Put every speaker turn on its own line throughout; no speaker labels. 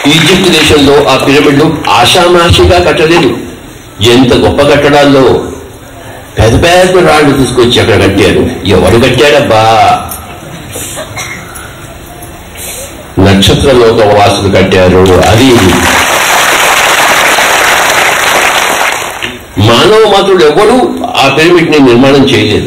Egypt దేశంలో ఆ పిరమిడ్లు ఆషామాషిగా కట్టలేదు ఎంత గొప్ప కట్టడాల్లో పెద్ద పెద్ద రాళ్ళు తీసుకొచ్చి అక్కడ కట్టారు ఎవడు కట్టాడబ్బా నక్షత్ర లోక వాసులు కట్టారు అది మానవ మాత్రుడు ఎవరు ఆ పిరమిడ్ ని నిర్మాణం చేయలేదు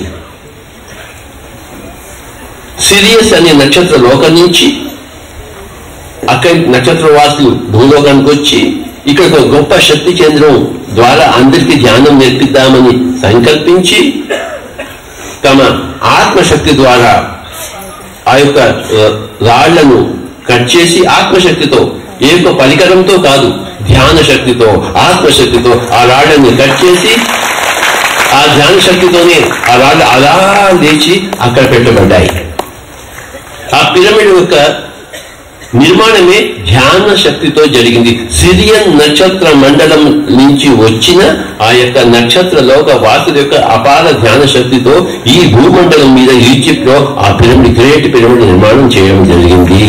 సిరియస్ అనే నక్షత్ర లోకం నుంచి అక్కడి నక్షత్ర వాసులు భూలోకానికి వచ్చి ఇక్కడ ఒక గొప్ప శక్తి కేంద్రం ద్వారా అందరికీ ధ్యానం నేర్పిద్దామని సంకల్పించి తమ ఆత్మశక్తి ద్వారా ఆ యొక్క ఆ, రాళ్లను కట్ చేసి ఆత్మశక్తితో ఏ ఒక్క పరికరంతో కాదు ధ్యాన శక్తితో ఆత్మశక్తితో ఆ రాళ్లను కట్ చేసి ఆ ధ్యాన శక్తితోనే ఆ రాళ్ళు అలా లేచి అక్కడ పెట్టబడ్డాయి ఆ పిరమిడ్ యొక్క నిర్మాణమే ధ్యాన శక్తితో జరిగింది సిరియన్ నక్షత్ర మండలం నుంచి వచ్చిన ఆ యొక్క నక్షత్ర లోక వాసుల యొక్క అపార ధ్యాన శక్తితో ఈ భూమండలం మీద ఈజిప్ట్ లో ఆ పిరమిడ్ గ్రేట్ పిరమిడ్ నిర్మాణం చేయడం జరిగింది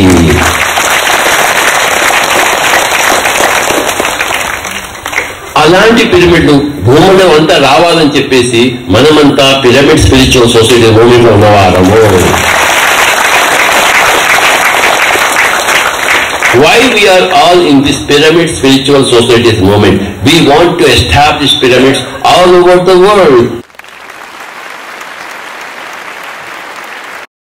అలాంటి పిరమిడ్లు భూమండలం అంతా రావాలని చెప్పేసి మనమంతా పిరమిడ్ స్పిరిచువల్ సొసైటీ మూమెంట్ లో ఉన్నవారము why we are all in this pyramid spiritual societies movement. We want to establish pyramids all over the world.